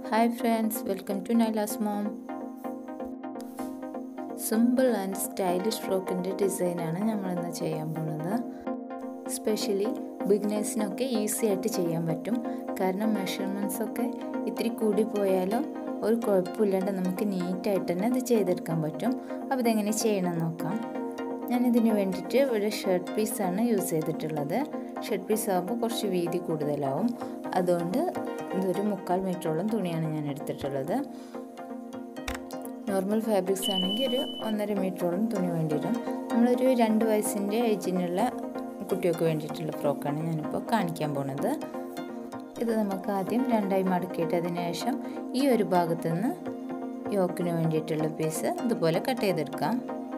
hi friends welcome to Naila's mom simple and stylish ഫ്രോക്കിൻ്റെ ഡിസൈനാണ് നമ്മളിന്ന് ചെയ്യാൻ പോകുന്നത് സ്പെഷ്യലി ബിഗിനേഴ്സിനൊക്കെ ഈസി ആയിട്ട് ചെയ്യാൻ പറ്റും കാരണം മെഷർമെൻറ്റ്സ് ഒക്കെ ഇത്തിരി കൂടി പോയാലും ഒരു കുഴപ്പമില്ലാണ്ട് നമുക്ക് നീറ്റായിട്ട് തന്നെ അത് ചെയ്തെടുക്കാൻ പറ്റും അപ്പോൾ ഇതെങ്ങനെ ചെയ്യണം നോക്കാം ഞാനിതിന് വേണ്ടിയിട്ട് ഒരു ഷർട്ട് പീസാണ് യൂസ് ചെയ്തിട്ടുള്ളത് ഷർട്ട് പീസ് ആകുമ്പോൾ കുറച്ച് വീതി കൂടുതലാവും അതുകൊണ്ട് ഇതൊരു മുക്കാൽ മീറ്ററോളം തുണിയാണ് ഞാൻ എടുത്തിട്ടുള്ളത് നോർമൽ ഫാബ്രിക്സ് ആണെങ്കിൽ ഒരു ഒന്നര മീറ്ററോളം തുണി വേണ്ടി വരും നമ്മളൊരു രണ്ട് വയസ്സിൻ്റെ ഏജിനുള്ള കുട്ടികൾക്ക് വേണ്ടിയിട്ടുള്ള ഫ്രോക്കാണ് ഞാനിപ്പോൾ കാണിക്കാൻ പോണത് ഇത് നമുക്ക് ആദ്യം രണ്ടായി മടക്കിയിട്ട് അതിന് ശേഷം ഈ ഒരു ഭാഗത്തു നിന്ന് യോക്കിന് വേണ്ടിയിട്ടുള്ള പീസ് ഇതുപോലെ കട്ട് ചെയ്തെടുക്കാം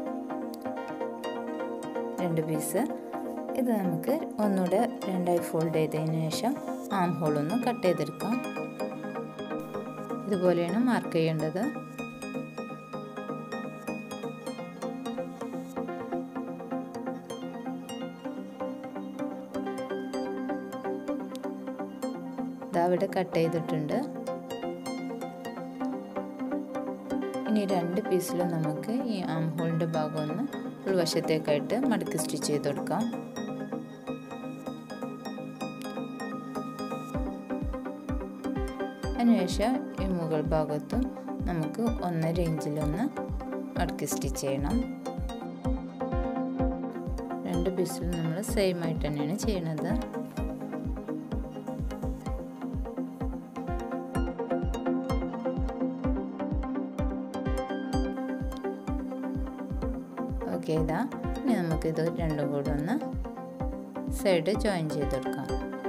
രണ്ട് പീസ് ഇത് നമുക്ക് ഒന്നുകൂടെ രണ്ടായി ഫോൾഡ് ചെയ്തതിന് ശേഷം ആം ഹോൾ ഒന്ന് കട്ട് ചെയ്തെടുക്കാം ഇതുപോലെയാണ് മാർക്ക് ചെയ്യേണ്ടത് അവിടെ കട്ട് ചെയ്തിട്ടുണ്ട് ഇനി രണ്ട് പീസിലും നമുക്ക് ഈ ആം ഹോളിൻ്റെ ഭാഗം ഒന്ന് ഉൾവശത്തേക്കായിട്ട് മടക്കി സ്റ്റിച്ച് ചെയ്ത് കൊടുക്കാം അതിനുശേഷം ഈ മുകൾ ഭാഗത്തും നമുക്ക് ഒന്നര ഇഞ്ചിലൊന്ന് മടക്കി സ്റ്റിച്ച് ചെയ്യണം രണ്ട് പീസിലും നമ്മൾ സെയിം ആയിട്ട് തന്നെയാണ് ചെയ്യണത് ഓക്കെ ഇതാ ഇനി നമുക്കിത് രണ്ടും കൂടെ ഒന്ന് സൈഡ് ജോയിൻ ചെയ്തെടുക്കാം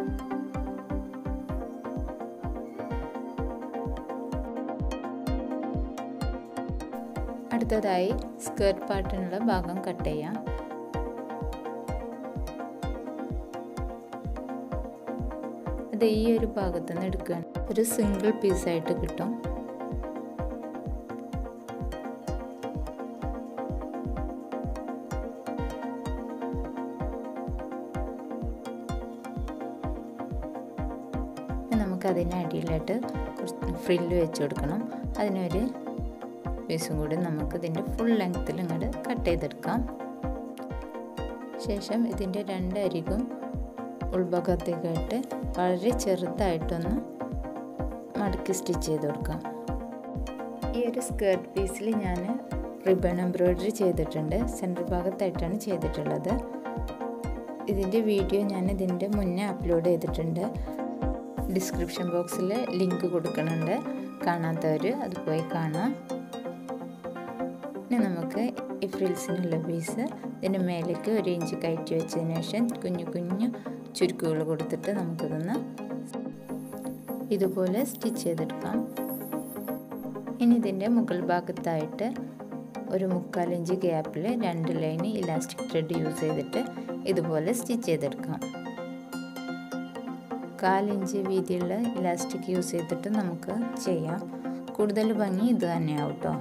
അടുത്തതായി സ്കേർട്ട് പാർട്ടിനുള്ള ഭാഗം കട്ട് ചെയ്യാം അത് ഈ ഒരു ഭാഗത്ത് നിന്ന് എടുക്കുകയാണ് ഒരു സിംഗിൾ പീസായിട്ട് കിട്ടും നമുക്ക് അതിന് അടിയിലായിട്ട് കുറച്ച് ഫ്രില്ല് വെച്ച് കൊടുക്കണം അതിനൊരു പീസും കൂടി നമുക്ക് ഇതിൻ്റെ ഫുൾ ലെങ്ത്തിൽ ഇങ്ങോട്ട് കട്ട് ചെയ്തെടുക്കാം ശേഷം ഇതിൻ്റെ രണ്ട് അരികും ഉൾഭാഗത്തേക്കായിട്ട് വളരെ ചെറുതായിട്ടൊന്ന് മടക്കി സ്റ്റിച്ച് ചെയ്ത് കൊടുക്കാം ഈ ഒരു സ്കേർട്ട് പീസിൽ ഞാൻ റിബൺ എംബ്രോയ്ഡറി ചെയ്തിട്ടുണ്ട് സെൻറ്റർ ഭാഗത്തായിട്ടാണ് ചെയ്തിട്ടുള്ളത് ഇതിൻ്റെ വീഡിയോ ഞാൻ ഇതിൻ്റെ മുന്നേ അപ്ലോഡ് ചെയ്തിട്ടുണ്ട് ഡിസ്ക്രിപ്ഷൻ ബോക്സിൽ ലിങ്ക് കൊടുക്കുന്നുണ്ട് കാണാത്തവർ അത് പോയി കാണാം ഇനി നമുക്ക് ഈ ഫ്രിൽസിനുള്ള പീസ് ഇതിൻ്റെ മേലേക്ക് ഒരു ഇഞ്ച് കയറ്റി വെച്ചതിന് ശേഷം കുഞ്ഞു കുഞ്ഞു ചുരുക്കുകൾ കൊടുത്തിട്ട് നമുക്കിതൊന്ന് ഇതുപോലെ സ്റ്റിച്ച് ചെയ്തെടുക്കാം ഇനി ഇതിൻ്റെ മുകൾ ഭാഗത്തായിട്ട് ഒരു മുക്കാൽ ഇഞ്ച് ഗ്യാപ്പിൽ രണ്ട് ലൈൻ ഇലാസ്റ്റിക് ത്രെഡ് യൂസ് ചെയ്തിട്ട് ഇതുപോലെ സ്റ്റിച്ച് ചെയ്തെടുക്കാം കാലിഞ്ച് വീതിയുള്ള ഇലാസ്റ്റിക് യൂസ് ചെയ്തിട്ട് നമുക്ക് ചെയ്യാം കൂടുതൽ ഭംഗി ഇത് തന്നെയാവും കേട്ടോ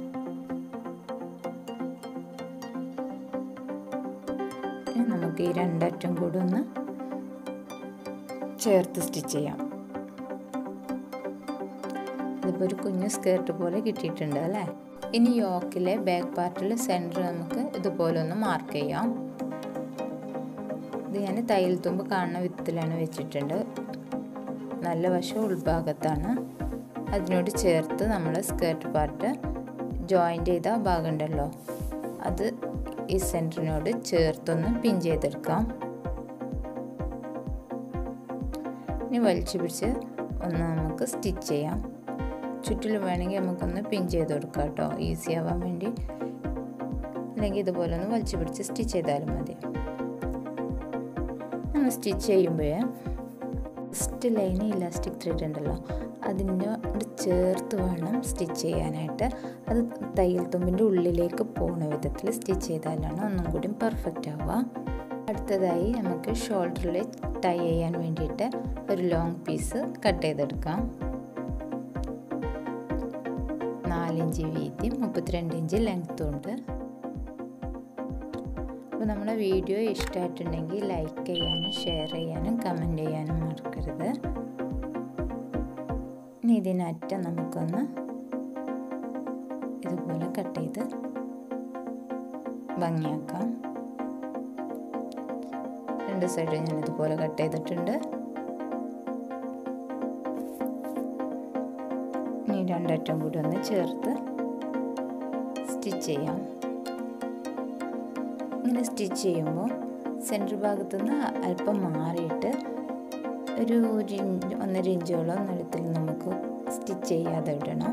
നമുക്ക് ഈ രണ്ടറ്റം കൂടെ ഒന്ന് ചേർത്ത് സ്റ്റിച്ച് ചെയ്യാം ഇതിപ്പോൾ ഒരു കുഞ്ഞു സ്കേർട്ട് പോലെ കിട്ടിയിട്ടുണ്ട് അല്ലേ ഇനി യോക്കിലെ ബാക്ക് പാർട്ടിൽ സെൻറ്റർ നമുക്ക് ഇതുപോലെ ഒന്ന് മാർക്ക് ചെയ്യാം ഇത് ഞാൻ തയ്യൽ തുമ്പ് കാണുന്ന വിധത്തിലാണ് വെച്ചിട്ടുണ്ട് നല്ല വശം ഉൾഭാഗത്താണ് അതിനോട് ചേർത്ത് നമ്മൾ സ്കേർട്ട് പാർട്ട് ജോയിൻ്റ് ചെയ്ത ഭാഗം ഉണ്ടല്ലോ അത് ഈ സെൻറ്ററിനോട് ചേർത്തൊന്ന് പിൻ ചെയ്തെടുക്കാം ഇനി വലിച്ചു പിടിച്ച് ഒന്ന് നമുക്ക് സ്റ്റിച്ച് ചെയ്യാം ചുറ്റിലും വേണമെങ്കിൽ നമുക്കൊന്ന് പിൻ ചെയ്ത് കൊടുക്കാം കേട്ടോ ഈസി ആവാൻ വേണ്ടി അല്ലെങ്കിൽ ഇതുപോലെ ഒന്ന് വലിച്ചു പിടിച്ച് സ്റ്റിച്ച് ചെയ്താലും മതി നമ്മൾ സ്റ്റിച്ച് ചെയ്യുമ്പോൾ ഫസ്റ്റ് ലൈന് ഇലാസ്റ്റിക് ത്രെഡ് ഉണ്ടല്ലോ അതിൻ്റെ ചേർത്ത് വേണം സ്റ്റിച്ച് ചെയ്യാനായിട്ട് അത് തയ്യൽ തുമ്പിൻ്റെ ഉള്ളിലേക്ക് പോകുന്ന വിധത്തിൽ സ്റ്റിച്ച് ചെയ്താലാണ് ഒന്നും കൂടി പെർഫെക്റ്റ് ആവുക അടുത്തതായി നമുക്ക് ഷോൾഡറിൽ ടൈ ചെയ്യാൻ വേണ്ടിയിട്ട് ഒരു ലോങ് പീസ് കട്ട് ചെയ്തെടുക്കാം നാലിഞ്ച് വീതി മുപ്പത്തിരണ്ട് ഇഞ്ച് ലെങ്ത്തും ഉണ്ട് അപ്പോൾ നമ്മുടെ വീഡിയോ ഇഷ്ടമായിട്ടുണ്ടെങ്കിൽ ലൈക്ക് ചെയ്യാനും ഷെയർ ചെയ്യാനും കമൻറ്റ് ചെയ്യാനും മറക്കരുത് ഇനി ഇതിനറ്റം നമുക്കൊന്ന് ഇതുപോലെ കട്ട് ചെയ്ത് ഭംഗിയാക്കാം രണ്ട് സൈഡ് ഞാൻ ഇതുപോലെ കട്ട് ചെയ്തിട്ടുണ്ട് ഇനി രണ്ടറ്റം കൂടി ഒന്ന് ചേർത്ത് സ്റ്റിച്ച് ചെയ്യാം ഇങ്ങനെ സ്റ്റിച്ച് ചെയ്യുമ്പോൾ സെൻറ്റർ ഭാഗത്തുനിന്ന് അല്പം മാറിയിട്ട് ഒരു ഒരു ഇഞ്ച് ഒന്നര ഇഞ്ചോളം നീളത്തിൽ നമുക്ക് സ്റ്റിച്ച് ചെയ്യാതെ ഇടണം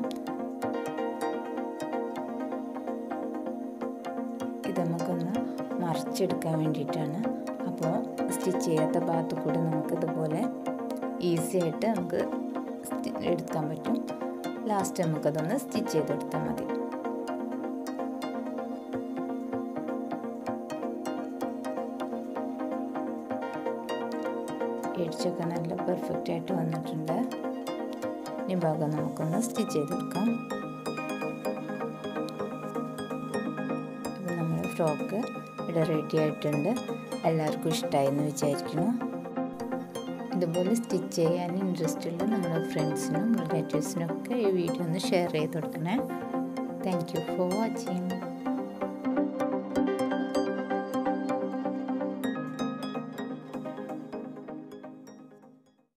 ഇത് നമുക്കൊന്ന് മറിച്ചെടുക്കാൻ വേണ്ടിയിട്ടാണ് അപ്പോൾ സ്റ്റിച്ച് ചെയ്യാത്ത ഭാഗത്ത് കൂടെ നമുക്ക് ഇതുപോലെ ഈസി ആയിട്ട് നമുക്ക് എടുക്കാൻ പറ്റും ലാസ്റ്റ് നമുക്കതൊന്ന് സ്റ്റിച്ച് ചെയ്തെടുത്താൽ മതി എഡ്ജൊക്കെ നല്ല പെർഫെക്റ്റ് ആയിട്ട് വന്നിട്ടുണ്ട് ഇനി ഭാഗം നമുക്കൊന്ന് സ്റ്റിച്ച് ചെയ്തെടുക്കാം അപ്പോൾ നമ്മുടെ ഫ്രോക്ക് ഇവിടെ റെഡി ആയിട്ടുണ്ട് എല്ലാവർക്കും ഇഷ്ടമായി എന്ന് വിചാരിക്കുന്നു ഇതുപോലെ സ്റ്റിച്ച് ചെയ്യാൻ ഇൻട്രസ്റ്റ് ഉള്ള നമ്മുടെ ഫ്രണ്ട്സിനും റിലേറ്റീവ്സിനും ഒക്കെ ഈ വീഡിയോ ഒന്ന് ഷെയർ ചെയ്ത് കൊടുക്കണേ താങ്ക് യു ഫോർ വാച്ചിങ്